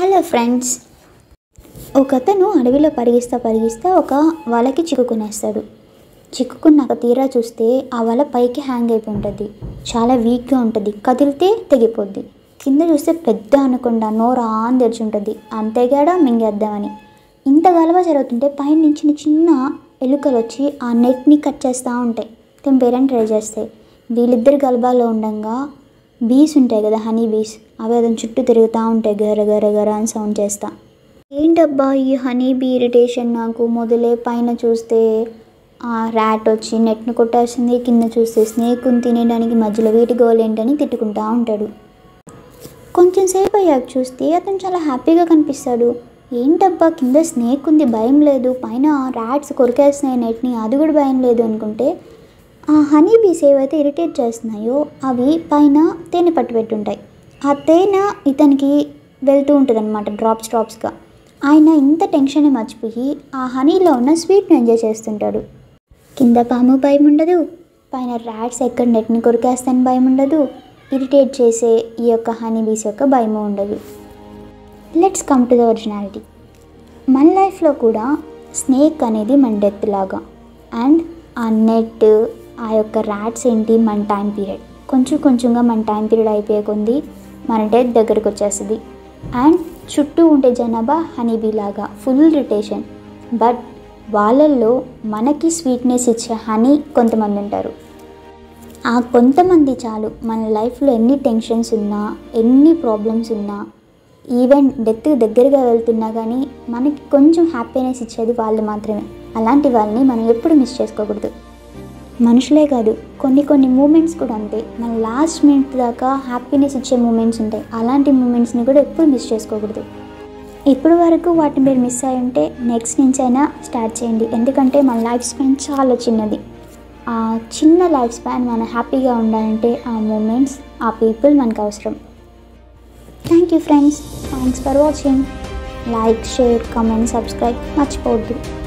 hello friends ఒక అతను అడవిలో పరిగిస్తా పరిగిస్తా ఒక వలకి చిక్కుకునేస్తాడు చిక్కుకున్నాక తీరా చూస్తే ఆ వల పైకి హ్యాంగ్ అయిపోయి ఉంటుంది చాలా వీక్గా ఉంటుంది కదిలితే తెగిపోద్ది కింద చూస్తే పెద్ద అనకుండా నోరు ఆన్ తెరిచి ఉంటుంది అంతేగాడ మింగేద్దామని ఇంత గలవ జరుగుతుంటే పైన నుంచి చిన్న ఎలుకలు వచ్చి ఆ నెట్ని కట్ చేస్తూ ఉంటాయి తెంపేరని ట్రై చేస్తాయి వీళ్ళిద్దరు గలబాలో ఉండగా బీస్ ఉంటాయి కదా హనీ బీస్ అవి అతని చుట్టూ తిరుగుతూ ఉంటాయి గర గర గర అని సౌండ్ చేస్తా ఏంటబ్బా ఈ హనీ బీ ఇరిటేషన్ నాకు మొదలే పైన చూస్తే ఆ ర్యాట్ వచ్చి నెట్ను కొట్టేస్తుంది కింద చూస్తే స్నేక్ తినేయడానికి మధ్యలో వీటి గోల్ ఏంటని తిట్టుకుంటా ఉంటాడు కొంచెం సేపు అయ్యాక చూస్తే అతను చాలా హ్యాపీగా కనిపిస్తాడు ఏంటబ్బా కింద స్నేక్ ఉంది భయం లేదు పైన ర్యాట్స్ కొరికేస్తున్నాయి నెట్ని అది కూడా భయం లేదు అనుకుంటే ఆ హనీ బీస్ ఏవైతే ఇరిటేట్ చేస్తున్నాయో అవి పైన తేనె పట్టు పెట్టుంటాయి ఆ తేనె ఇతనికి వెళ్తూ ఉంటుంది అనమాట డ్రాప్స్ డ్రాప్స్గా ఆయన ఇంత టెన్షన్ మర్చిపోయి ఆ హనీలో ఉన్న స్వీట్ని ఎంజాయ్ చేస్తుంటాడు కింద పాము భయం ఉండదు పైన ర్యాట్స్ ఎక్కడ నెట్ని కొరికేస్తాని భయం ఉండదు ఇరిటేట్ చేసే ఈ యొక్క హనీ బీస్ యొక్క భయము ఉండదు let's come to the originality మన లైఫ్లో కూడా స్నేక్ అనేది మన డెత్ లాగా అండ్ ఆ నెట్ ఆ యొక్క ర్యాట్స్ ఏంటి మన టైం పీరియడ్ కొంచెం కొంచెంగా మన టైం పీరియడ్ అయిపోయే కొంది మన డెత్ దగ్గరకు వచ్చేస్తుంది అండ్ చుట్టూ ఉండే జనాభా హనీబీ లాగా ఫుల్ రిటేషన్ బట్ వాళ్ళల్లో మనకి స్వీట్నెస్ ఇచ్చే హనీ కొంతమంది ఉంటారు ఆ కొంతమంది చాలు మన లైఫ్లో ఎన్ని టెన్షన్స్ ఉన్నా ఎన్ని ప్రాబ్లమ్స్ ఉన్నా ఈవెన్ డెత్ దగ్గరగా వెళ్తున్నా కానీ మనకి కొంచెం హ్యాపీనెస్ ఇచ్చేది వాళ్ళు మాత్రమే అలాంటి వాళ్ళని మనం ఎప్పుడు మిస్ చేసుకోకూడదు మనుషులే కాదు కొన్ని కొన్ని మూమెంట్స్ కూడా అంతే మన లాస్ట్ మినిట్ దాకా హ్యాపీనెస్ ఇచ్చే మూమెంట్స్ ఉంటాయి అలాంటి మూమెంట్స్ని కూడా ఎప్పుడు మిస్ చేసుకోకూడదు ఇప్పుడు వరకు వాటిని మీరు మిస్ అయి ఉంటే నెక్స్ట్ నుంచి అయినా స్టార్ట్ చేయండి ఎందుకంటే మన లైఫ్ స్పాన్ చాలా చిన్నది ఆ చిన్న లైఫ్ స్పాన్ మనం హ్యాపీగా ఉండాలంటే ఆ మూమెంట్స్ ఆ పీపుల్ మనకు అవసరం thank you friends thanks for watching like share comment subscribe మర్చిపోవద్దు